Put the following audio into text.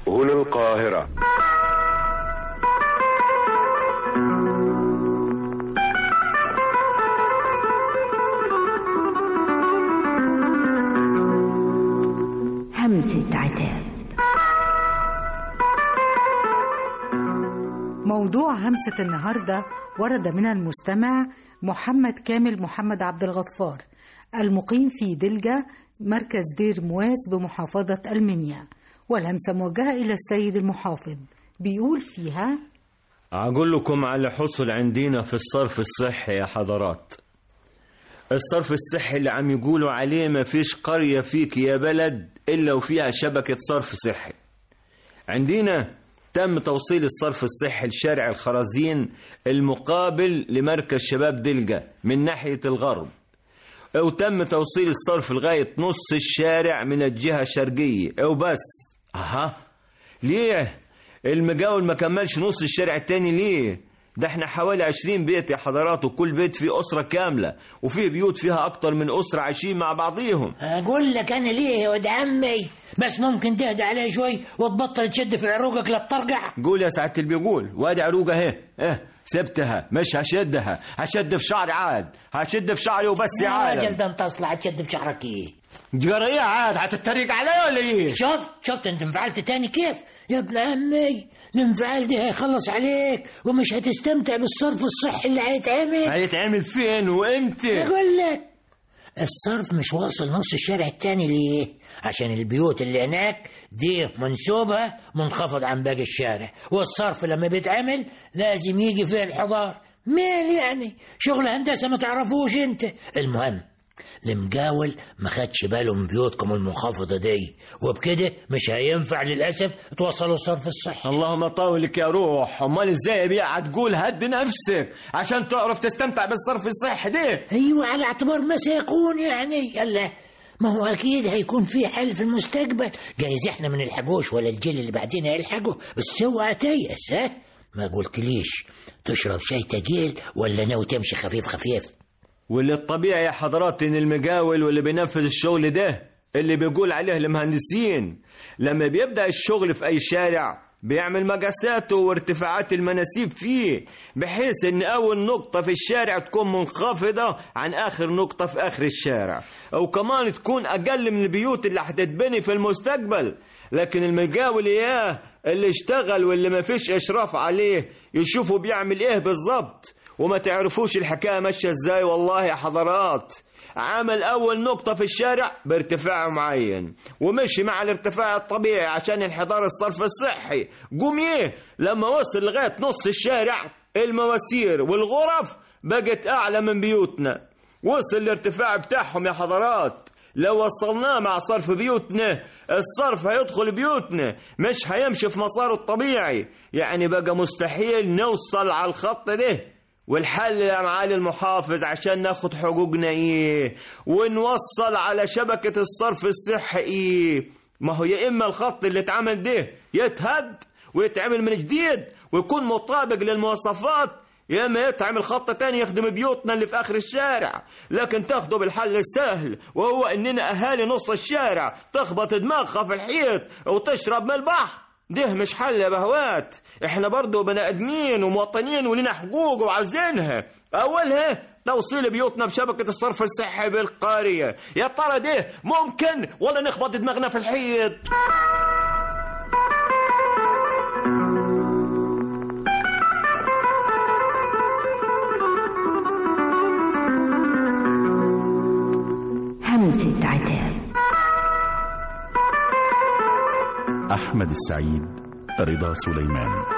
هنا القاهرة همسة عتاب موضوع همسة النهاردة ورد من المستمع محمد كامل محمد عبد الغفار المقيم في دلجة مركز دير مواس بمحافظة المنيا والهمسة موجهة إلى السيد المحافظ بيقول فيها أقول لكم على حصل عندنا في الصرف الصحي يا حضرات الصرف الصحي اللي عم يقولوا عليه ما فيش قرية فيك يا بلد إلا وفيها شبكة صرف صحي عندنا تم توصيل الصرف الصحي لشارع الخرازين المقابل لمركز شباب دلجة من ناحية الغرب وتم توصيل الصرف لغاية نص الشارع من الجهة الشرقية وبس أها ليه المجاول ما كملش نص الشارع التاني ليه ده احنا حوالي عشرين بيت يا حضرات وكل بيت فيه أسرة كاملة وفيه بيوت فيها أكتر من أسرة عايشين مع بعضيهم اقول لك انا ليه يا ولد عمي بس ممكن تهدى عليه شوي وتبطل تشد في عروقك لا تطرقع قول يا سعادة اللي بيقول وادي عروقة اهي اه سبتها مش هشدها هشد في شعري عاد هشد في شعري وبس يا يا راجل عالم ده انت اصلا هتشد في شعرك ايه جرى عاد هتتريق عليا ولا ايه شفت شفت انت انفعلت تاني كيف يا ابن عمي الانفعال ده هيخلص عليك ومش هتستمتع بالصرف الصحي اللي هيتعمل هيتعمل فين وامتى اقول لك الصرف مش واصل نص الشارع التاني ليه عشان البيوت اللي هناك دي منسوبها منخفض عن باقي الشارع والصرف لما بيتعمل لازم يجي فيه الحضار مال يعني شغل هندسة ما تعرفوش انت المهم المجاول ما خدش باله من بيوتكم المنخفضة دي وبكده مش هينفع للأسف توصلوا الصرف الصحي اللهم طولك يا روح امال ازاي بقى هتقول هد نفسك عشان تعرف تستمتع بالصرف الصحي ده ايوه على اعتبار ما سيكون يعني يلا ما هو اكيد هيكون في حل في المستقبل جايز احنا ما نلحقوش ولا الجيل اللي بعدين هيلحقه بس اوعى تيأس ها ما قلتليش تشرب شاي تقيل ولا ناوي تمشي خفيف خفيف واللي الطبيعي يا حضرات ان المجاول واللي بينفذ الشغل ده اللي بيقول عليه المهندسين لما بيبدأ الشغل في اي شارع بيعمل مقاساته وارتفاعات المناسيب فيه بحيث ان اول نقطة في الشارع تكون منخفضة عن اخر نقطة في اخر الشارع او كمان تكون اقل من البيوت اللي هتتبني في المستقبل لكن المجاول اياه اللي اشتغل واللي ما فيش اشراف عليه يشوفوا بيعمل ايه بالظبط وما تعرفوش الحكاية ماشية ازاي والله يا حضرات عمل أول نقطة في الشارع بارتفاع معين ومشي مع الارتفاع الطبيعي عشان انحدار الصرف الصحي قوم ايه لما وصل لغاية نص الشارع المواسير والغرف بقت أعلى من بيوتنا وصل الارتفاع بتاعهم يا حضرات لو وصلناه مع صرف بيوتنا الصرف هيدخل بيوتنا مش هيمشي في مساره الطبيعي يعني بقى مستحيل نوصل على الخط ده والحل يا معالي المحافظ عشان ناخد حقوقنا ايه ونوصل على شبكة الصرف الصحي ايه ما هو يا اما الخط اللي اتعمل ده يتهد ويتعمل من جديد ويكون مطابق للمواصفات يا اما يتعمل خط تاني يخدم بيوتنا اللي في اخر الشارع لكن تاخده بالحل السهل وهو اننا اهالي نص الشارع تخبط دماغها في الحيط وتشرب من البحر ده مش حل يا بهوات احنا برضو بني ادمين ومواطنين ولنا حقوق وعاوزينها اولها توصيل بيوتنا بشبكة الصرف الصحي بالقرية يا ترى ده ممكن ولا نخبط دماغنا في الحيط همسة عتاب أحمد السعيد رضا سليمان